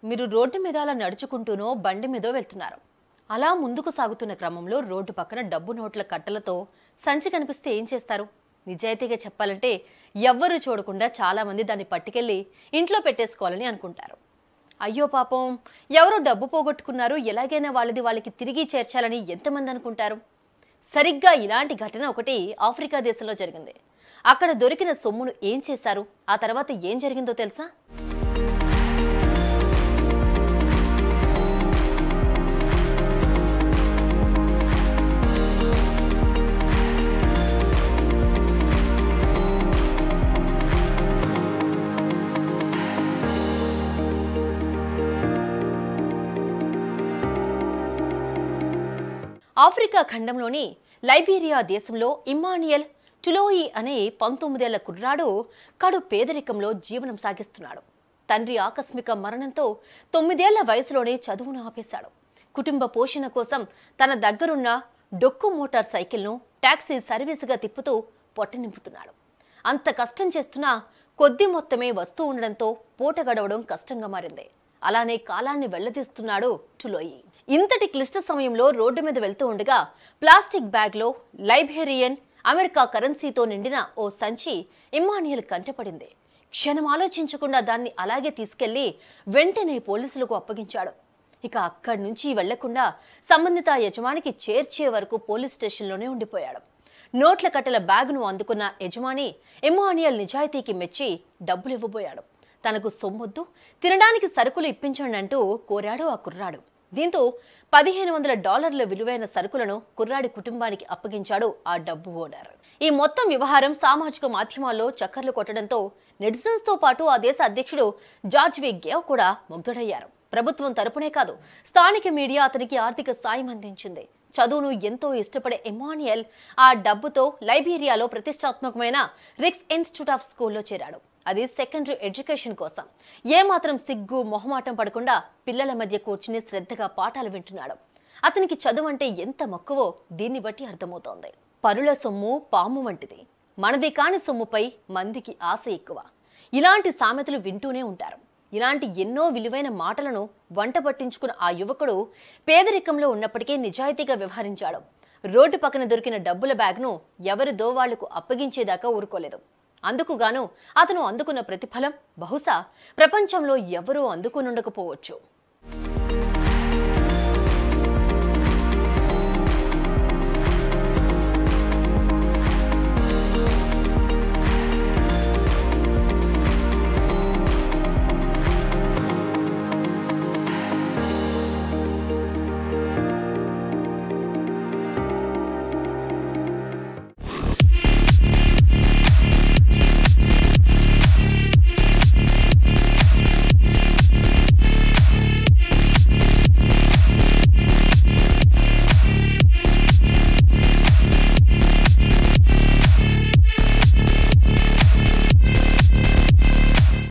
మీరు రోడ్డు మీద అలా నడుచుకుంటూనో బండి మీదో వెళ్తున్నారు అలా ముందుకు సాగుతున్న క్రమంలో రోడ్డు పక్కన డబ్బు నోట్ల కట్టలతో సంచి కనిపిస్తే ఏం చేస్తారు నిజాయితీగా చెప్పాలంటే ఎవ్వరూ చూడకుండా చాలామంది దాన్ని పట్టుకెళ్ళి ఇంట్లో పెట్టేసుకోవాలని అనుకుంటారు అయ్యో పాపం ఎవరో డబ్బు పోగొట్టుకున్నారు ఎలాగైనా వాళ్ళది వాళ్ళకి తిరిగి చేర్చాలని ఎంతమంది అనుకుంటారు సరిగ్గా ఇలాంటి ఘటన ఒకటి ఆఫ్రికా దేశంలో జరిగింది అక్కడ దొరికిన సొమ్మును ఏం చేశారు ఆ తర్వాత ఏం జరిగిందో తెలుసా ఆఫ్రికా ఖండంలోని లైబీరియా దేశంలో ఇమ్మానియల్ టులోయి అనే పంతొమ్మిదేళ్ల కుర్రాడు కడు పేదరికంలో జీవనం సాగిస్తున్నాడు తండ్రి ఆకస్మిక మరణంతో తొమ్మిదేళ్ల వయసులోనే చదువును ఆపేశాడు కుటుంబ పోషణ కోసం తన దగ్గరున్న డొక్కు మోటార్ సైకిల్ను టాక్సీ సర్వీసుగా తిప్పుతూ పొట్ట నింపుతున్నాడు అంత కష్టం చేస్తున్నా కొద్ది మొత్తమే వస్తూ ఉండడంతో పూట గడవడం కష్టంగా మారింది అలానే కాలాన్ని వెళ్లదీస్తున్నాడు టులోయి ఇంతటి క్లిష్ట సమయంలో రోడ్డు మీద వెళ్తూ ఉండగా ప్లాస్టిక్ బ్యాగ్లో లైబేరియన్ అమెరికా కరెన్సీతో నిండిన ఓ సంచి ఇమ్మానియల్ కంటపడింది క్షణం ఆలోచించకుండా దాన్ని అలాగే తీసుకెళ్లి వెంటనే పోలీసులకు అప్పగించాడు ఇక అక్కడి నుంచి వెళ్లకుండా సంబంధిత యజమానికి చేర్చే వరకు పోలీస్ స్టేషన్లోనే ఉండిపోయాడు నోట్ల కట్టల బ్యాగును అందుకున్న యజమాని ఎమానియల్ నిజాయితీకి మెచ్చి డబ్బులు ఇవ్వబోయాడు తనకు సొమ్మొద్దు తినడానికి సరుకులు ఇప్పించండి అంటూ కోరాడు ఆ కుర్రాడు దీంతో పదిహేను వందల డాలర్ల విలువైన సరుకులను కుర్రాడి కుటుంబానికి అప్పగించాడు ఆ డబ్బు ఓనర్ ఈ మొత్తం వ్యవహారం సామాజిక మాధ్యమాల్లో చక్కర్లు కొట్టడంతో నెటిజన్స్ తో పాటు ఆ దేశ అధ్యక్షుడు జార్జ్ వి గేవ్ కూడా ముగ్ధుడయ్యారు ప్రభుత్వం తరపునే కాదు స్థానిక మీడియా అతనికి ఆర్థిక సాయం అందించింది చదువును ఎంతో ఇష్టపడే ఎమానియల్ ఆ డబ్బుతో లైబీరియాలో ప్రతిష్టాత్మకమైన రిక్స్ ఇన్స్టిట్యూట్ ఆఫ్ స్కూల్లో చేరాడు అది సెకండరీ ఎడ్యుకేషన్ కోసం ఏమాత్రం సిగ్గు మొహమాటం పడకుండా పిల్లల మధ్య కూర్చుని శ్రద్ధగా పాఠాలు వింటున్నాడు అతనికి చదువు అంటే ఎంత మక్కువో దీన్ని బట్టి అర్థమవుతోంది పరుల సొమ్ము పాము వంటిది మనది కాని సొమ్ముపై మందికి ఆశ ఎక్కువ ఇలాంటి సామెతలు వింటూనే ఉంటారు ఇలాంటి ఎన్నో విలువైన మాటలను వంట పట్టించుకున్న ఆ యువకుడు పేదరికంలో ఉన్నప్పటికీ నిజాయితీగా వ్యవహరించాడు రోడ్డు పక్కన దొరికిన డబ్బుల బ్యాగ్ను ఎవరిదో వాళ్లకు అప్పగించేదాకా ఊరుకోలేదు అందుకు గాను అతను అందుకున్న ప్రతిఫలం బహుశా ప్రపంచంలో ఎవరూ అందుకునుండకపోవచ్చు